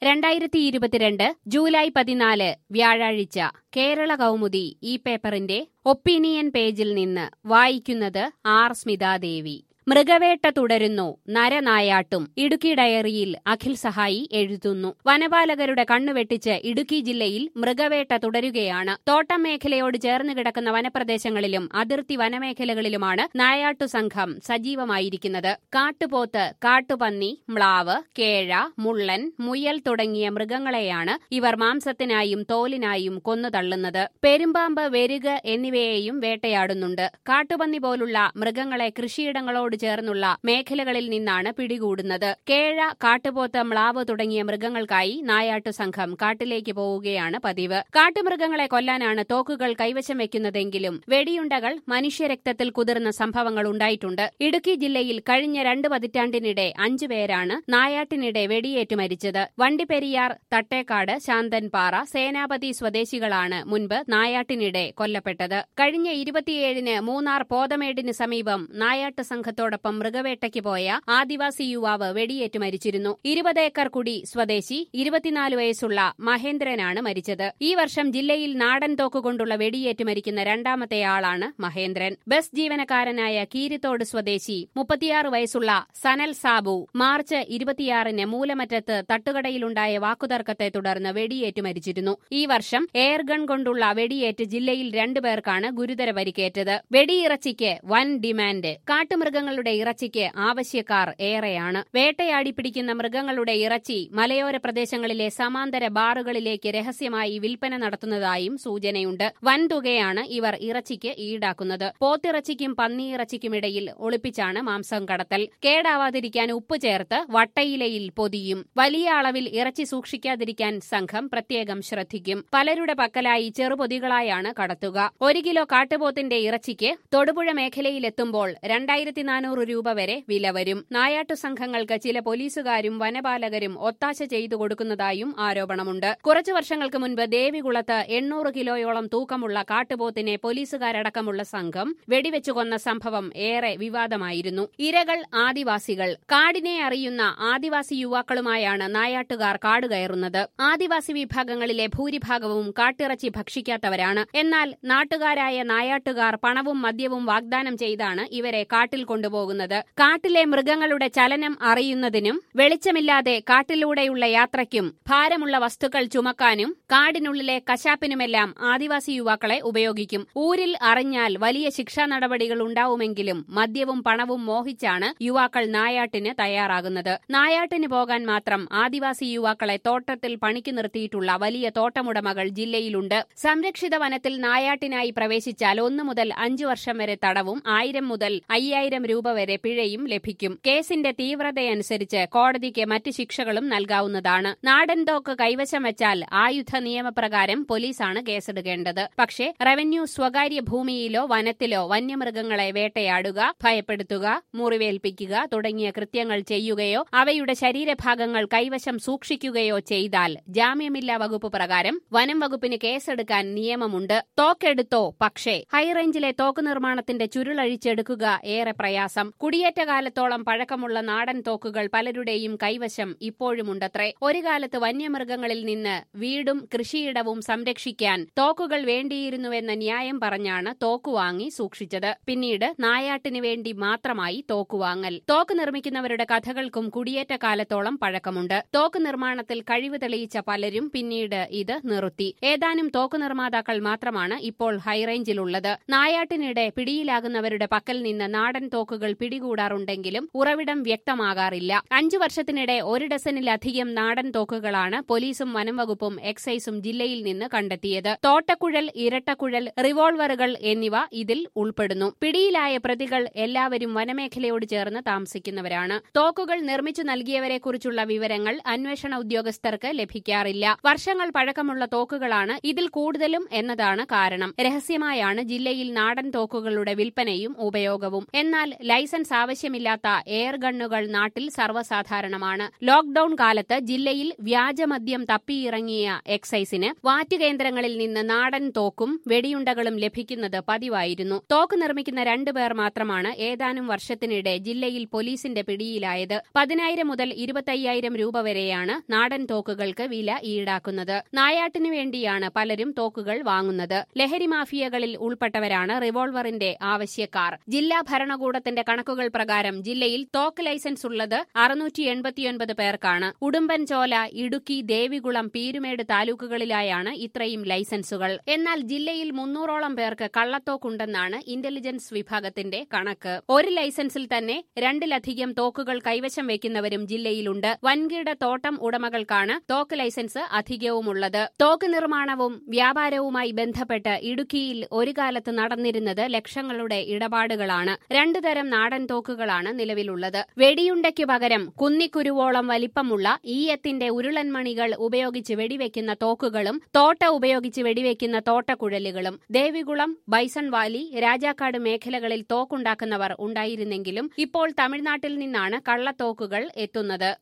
രണ്ടായിരത്തി ഇരുപത്തിരണ്ട് ജൂലൈ പതിനാല് വ്യാഴാഴ്ച കേരള കൗമുദി ഈ പേപ്പറിന്റെ ഒപ്പീനിയൻ പേജിൽ നിന്ന് വായിക്കുന്നത് ആർ സ്മിതാദേവി മൃഗവേട്ട തുടരുന്നു നരനായാട്ടും ഇടുക്കി ഡയറിയിൽ അഖിൽ സഹായി എഴുതുന്നു വനപാലകരുടെ കണ്ണുവെട്ടിച്ച് ഇടുക്കി ജില്ലയിൽ മൃഗവേട്ട തുടരുകയാണ് തോട്ടം മേഖലയോട് ചേർന്ന് കിടക്കുന്ന വനപ്രദേശങ്ങളിലും അതിർത്തി വനമേഖലകളിലുമാണ് നായാട്ടു സംഘം സജീവമായിരിക്കുന്നത് കാട്ടുപോത്ത് കാട്ടുപന്നി മ്ലാവ് കേഴ മുള്ളൻ മുയൽ തുടങ്ങിയ മൃഗങ്ങളെയാണ് ഇവർ മാംസത്തിനായും തോലിനായും കൊന്നുതള്ളുന്നത് പെരുമ്പാമ്പ് വെരുക് എന്നിവയെയും വേട്ടയാടുന്നുണ്ട് കാട്ടുപന്നി പോലുള്ള മൃഗങ്ങളെ കൃഷിയിടങ്ങളോട് ചേർന്നുള്ള മേഖലകളിൽ നിന്നാണ് പിടികൂടുന്നത് കേഴ കാട്ടുപോത്ത് മ്ലാവ് തുടങ്ങിയ മൃഗങ്ങൾക്കായി നായാട്ടു സംഘം കാട്ടിലേക്ക് പോവുകയാണ് പതിവ് കാട്ടുമൃഗങ്ങളെ കൊല്ലാനാണ് തോക്കുകൾ കൈവശം വെക്കുന്നതെങ്കിലും വെടിയുണ്ടകൾ മനുഷ്യരക്തത്തിൽ കുതിർന്ന സംഭവങ്ങൾ ഉണ്ടായിട്ടുണ്ട് ഇടുക്കി ജില്ലയിൽ കഴിഞ്ഞ രണ്ട് പതിറ്റാണ്ടിനിടെ അഞ്ചു പേരാണ് നായാട്ടിനിടെ വെടിയേറ്റ് മരിച്ചത് വണ്ടിപ്പെരിയാർ തട്ടേക്കാട് ശാന്തൻപാറ സേനാപതി സ്വദേശികളാണ് മുൻപ് നായാട്ടിനിടെ കൊല്ലപ്പെട്ടത് കഴിഞ്ഞ ഇരുപത്തിയേഴിന് മൂന്നാർ പോതമേടിന് സമീപം നായാട്ട് സംഘത്തോടൊപ്പം മൃഗവേട്ടയ്ക്ക് പോയ ആദിവാസി യുവാവ് വെടിയേറ്റ് മരിച്ചിരുന്നു ഇരുപത് ഏക്കർ കുടി സ്വദേശി ഇരുപത്തിനാല് വയസ്സുള്ള മഹേന്ദ്രനാണ് മരിച്ചത് ഈ വർഷം ജില്ലയിൽ നാടൻ തോക്കുകൊണ്ടുള്ള വെടിയേറ്റ് മരിക്കുന്ന രണ്ടാമത്തെയാളാണ് മഹേന്ദ്രൻ ബസ് ജീവനക്കാരനായ കീരിത്തോട് സ്വദേശി മുപ്പത്തിയാറ് വയസ്സുള്ള സനൽ സാബു മാർച്ച് ഇരുപത്തിയാറിന് മൂലമറ്റത്ത് തട്ടുകടയിലുണ്ടായ വാക്കുതർക്കത്തെ തുടർന്ന് വെടിയേറ്റ് മരിച്ചിരുന്നു ഈ വർഷം എയർഗൺ കൊണ്ടുള്ള വെടിയേറ്റ് ജില്ലയിൽ രണ്ടുപേർക്കാണ് ഗുരുതര പരിക്കേറ്റത് വെടിയിറച്ചിക്ക് വൻ ഡിമാൻഡ് കാട്ടുമൃഗങ്ങളുടെ ഇറച്ചിക്ക് ആവശ്യക്കാർ ഏറെയാണ് വേട്ടയാടി പിടിക്കുന്ന മൃഗങ്ങളുടെ ഇറച്ചി മലയോര പ്രദേശങ്ങളിലെ സമാന്തര ബാറുകളിലേക്ക് രഹസ്യമായി വിൽപ്പന നടത്തുന്നതായും സൂചനയുണ്ട് വൻതുകയാണ് ഇവർ ഇറച്ചിക്ക് ഈടാക്കുന്നത് പോത്തിറച്ചിക്കും പന്നിയിറച്ചിക്കുമിടയിൽ ഒളിപ്പിച്ചാണ് മാംസം കടത്തൽ കേടാവാതിരിക്കാൻ ഉപ്പ് ചേർത്ത് വട്ടയിലയിൽ പൊതിയും വലിയ അളവിൽ ഇറച്ചി സൂക്ഷിക്കാതിരിക്കാൻ സംഘം പ്രത്യേകം ശ്രദ്ധിക്കും പലരുടെ പക്കലായി ചെറുപൊതികളായാണ് കടത്തുക ഒരു കിലോ കാട്ടുപോത്തിന്റെ ഇറച്ചിക്ക് തൊടുപുഴ മേഖലയിലെത്തുമ്പോൾ രണ്ടായിരത്തി നാനൂറ് രൂപ വരെ വില വരും നായാട്ടു സംഘങ്ങൾക്ക് ചില പോലീസുകാരും വനപാലകരും ഒത്താശ ചെയ്തു കൊടുക്കുന്നതായും ആരോപണമുണ്ട് കുറച്ചു വർഷങ്ങൾക്ക് മുൻപ് ദേവികുളത്ത് എണ്ണൂറ് കിലോയോളം തൂക്കമുള്ള കാട്ടുപോത്തിനെ പോലീസുകാരടക്കമുള്ള സംഘം വെടിവെച്ചു കൊന്ന സംഭവം ഏറെ വിവാദമായിരുന്നു ഇരകൾ ആദിവാസികൾ കാടിനെ അറിയുന്ന ആദിവാസി യുവാക്കളുമായാണ് നായാട്ടുകാർ കാട് കയറുന്നത് ആദിവാസി വിഭാഗങ്ങളിലെ ഭൂരിഭാഗവും കാട്ടിറച്ചി ഭക്ഷിക്കാത്തവരാണ് എന്നാൽ നാട്ടുകാരായ നായാട്ടുകാർ പണവും മദ്യവും വാഗ്ദാനം ചെയ്താണ് ഇവരെ കാട്ടിൽ കൊണ്ടുപോകുന്നത് കാട്ടിലെ മൃഗങ്ങളുടെ ചലനം അറിയുന്നതിനും വെളിച്ചമില്ലാതെ കാട്ടിലൂടെയുള്ള യാത്രയ്ക്കും ഭാരമുള്ള വസ്തുക്കൾ ചുമക്കാനും കാടിനുള്ളിലെ കശാപ്പിനുമെല്ലാം ആദിവാസി യുവാക്കളെ ഉപയോഗിക്കും ഊരിൽ അറിഞ്ഞാൽ വലിയ ശിക്ഷാ നടപടികൾ ഉണ്ടാവുമെങ്കിലും മദ്യവും പണവും മോഹിച്ചാണ് യുവാക്കൾ നായാട്ടിന് തയ്യാറാകുന്നത് നായാട്ടിന് പോകാൻ മാത്രം ആദിവാസി യുവാക്കളെ തോട്ടത്തിൽ പണിക്ക് നിർത്തിയിട്ടുള്ള വലിയ തോട്ടമുടമകൾ ജില്ലയിലുണ്ട് സംരക്ഷിത വനത്തിൽ നായാട്ടിനായി പ്രവേശിച്ചാൽ ഒന്നു മുതൽ അഞ്ചു വർഷം വരെ തടവും ആയിരം മുതൽ അയ്യായിരം രൂപ വരെ പിഴയും ലഭിക്കും കേസിന്റെ തീവ്രതയനുസരിച്ച് കോടതിക്ക് മറ്റ് ശിക്ഷകളും നൽകാവുന്നതാണ് നാടൻ തോക്ക് കൈവശം വെച്ചാൽ ആയുധ നിയമപ്രകാരം പോലീസാണ് കേസെടുക്കേണ്ടത് പക്ഷേ റവന്യൂ സ്വകാര്യ ഭൂമിയിലോ വനത്തിലോ വന്യമൃഗങ്ങളെ വേട്ടയാടുക ഭയപ്പെടുത്തുക മുറിവേൽപ്പിക്കുക തുടങ്ങിയ കൃത്യങ്ങൾ ചെയ്യുകയോ അവയുടെ ശരീരഭാഗങ്ങൾ കൈവശം സൂക്ഷിക്കുകയോ ചെയ്താൽ ജാമ്യമില്ലാ വകുപ്പ് പ്രകാരം വനം വകുപ്പിന് കേസെടുക്കാൻ നിയമമുണ്ട് തോക്കെടുത്തോ പക്ഷേ ഹൈറേഞ്ചിലെ തോക്ക് നിർമ്മാണത്തിന്റെ ചുരുളഴിച്ചെടുക്കുക ഏറെ പ്രയാസം കുടിയേറ്റ കാലത്തോളം പഴക്കമുള്ള നാടൻ തോക്കുകൾ പലരുടെയും കൈവശം ഇപ്പോഴുമുണ്ടത്രേ ഒരു കാലത്ത് വന്യമൃഗങ്ങളിൽ നിന്ന് വീടും കൃഷിയിടവും സംരക്ഷിക്കാൻ തോക്കുകൾ വേണ്ടിയിരുന്നുവെന്ന ന്യായം പറഞ്ഞാണ് തോക്ക് വാങ്ങി സൂക്ഷിച്ചത് പിന്നീട് നായാട്ടിന് വേണ്ടി മാത്രമായി തോക്കുവാങ്ങൽ തോക്ക് നിർമ്മിക്കുന്നവരുടെ കഥകൾക്കും കുടിയേറ്റ കാലത്തോളം പഴക്കമുണ്ട് തോക്ക് നിർമ്മാണത്തിൽ കഴിവ് തെളിയിച്ച പലരും പിന്നീട് ഇത് നിർത്തി ഏതാനും തോക്ക് നിർമ്മാതാക്കൾ മാത്രമാണ് ഇപ്പോൾ ഹൈറേഞ്ചിലുള്ളത് നായാട്ടിനിടെ പിടിയിലാകുന്നവരുടെ പക്കൽ നിന്ന് നാടൻ തോക്കുകൾ പിടികൂടാറുണ്ടെങ്കിലും ഉറവിടം വ്യക്തമാകാറില്ല അഞ്ചു വർഷത്തിനിടെ ഒരു ഡസനിലധികം നാടൻ തോക്കുകളാണ് പോലീസും വനം വകുപ്പും എക്സൈസും ജില്ലയിൽ നിന്ന് കണ്ടെത്തിയത് തോട്ടക്കുഴൽ ഇരട്ടക്കുഴൽ റിവോൾവറുകൾ എന്നിവ ഇതിൽ ഉൾപ്പെടുന്നു പിടിയിലായ പ്രതികൾ എല്ലാവരും വനമേഖലയോട് ചേർന്ന് താമസിക്കുന്നവരാണ് തോക്കുകൾ നിർമ്മിച്ചു നൽകിയവരെക്കുറിച്ചുള്ള വിവരങ്ങൾ അന്വേഷണ ഉദ്യോഗസ്ഥർക്ക് ലഭിക്കാറില്ല വർഷങ്ങൾ പഴക്കമുള്ള തോക്കുകളാണ് ഇതിൽ കൂടുതലും എന്നതാണ് കാരണം രഹസ്യമായാണ് ജില്ലയിൽ നാടൻ തോക്കുകളുടെ വിൽപ്പനയും ഉപയോഗവും എന്നാൽ ലൈസൻസ് ആവശ്യമില്ലാത്ത എയർ ഗണ്ണുകൾ നാട്ടിൽ സർവ്വസാധാരണമാണ് ലോക്ഡൌൺ കാലത്ത് ജില്ലയിൽ വ്യാജമദ്യം തപ്പിയിറങ്ങിയ എക്സൈസിന് വാറ്റുകേന്ദ്രങ്ങളിൽ നിന്ന് നാടൻ തോക്കും വെടിയുണ്ടകളും ലഭിക്കുന്നത് പതിവായിരുന്നു തോക്ക് നിർമ്മിക്കുന്ന രണ്ടുപേർ മാത്രമാണ് ഏതാനും വർഷത്തിനിടെ ജില്ലയിൽ പോലീസിന്റെ പിടിയിലായത് പതിനായിരം മുതൽ ഇരുപത്തയ്യായിരം രൂപ വരെയാണ് നാടൻ തോക്കുകൾക്ക് വില ഈടാക്കുന്നത് നായാട്ടിനു വേണ്ടിയാണ് പലരും തോക്കുകൾ വാങ്ങുന്നത് ലഹരി മാഫിയകളിൽ ഉൾപ്പെട്ടവരാണ് റിവോൾവറിന്റെ ആവശ്യക്കാർ ജില്ലാ ഭരണകൂടത്തിന്റെ കണക്കുകൾ പ്രകാരം ജില്ലയിൽ തോക്ക് ലൈസൻസ് ഉള്ളത് അറുന്നൂറ്റി എൺപത്തിയൊൻപത് പേർക്കാണ് ഉടുമ്പൻചോല ഇടുക്കി ദേവികുളം പീരുമേട് താലൂക്കുകളിലായാണ് ഇത്രയും ലൈസൻസുകൾ എന്നാൽ ജില്ലയിൽ മുന്നൂറോളം പേർക്ക് കള്ളത്തോക്കുണ്ടെന്നാണ് ഇന്റലിജൻസ് വിഭാഗത്തിന്റെ കണക്ക് ഒരു ലൈസൻസിൽ തന്നെ രണ്ടിലധികം തോക്കുകൾ കൈവശം വയ്ക്കുന്നവരും ജില്ലയിലുണ്ട് വൻകിട തോട്ടം ഉടമകൾക്കാണ് തോക്ക് ലൈസൻസ് അധികവുമുള്ളത് തോക്ക് നിർമ്മാണവും വ്യാപാരവുമായി ബന്ധപ്പെട്ട് ഇടുക്കിയിൽ ഒരു കാലത്ത് നടന്നിരുന്നത് ലക്ഷങ്ങളുടെ ഇടപാടുകളാണ് രണ്ടു തരം നാടൻ തോക്കുകളാണ് നിലവിലുള്ളത് വെടിയുണ്ടയ്ക്കു പകരം കുന്നിക്കുരുവോളം വലിപ്പമുള്ള ഈയത്തിന്റെ ഉരുളൻമണികൾ ഉപയോഗിച്ച് വെടിവെക്കുന്ന തോക്കുകളും തോട്ട ഉപയോഗിച്ച് വെടിവെക്കുന്ന തോട്ടക്കുഴലുകളും ദേവികുളം ബൈസൺ വാലി രാജാക്കാട് മേഖലകളിൽ തോക്കുണ്ടാക്കുന്നവർ ഉണ്ടായിരുന്നെങ്കിലും ഇപ്പോൾ തമിഴ്നാട്ടിൽ നിന്നാണ് കള്ളത്തോക്കുകൾ എത്തുന്നത്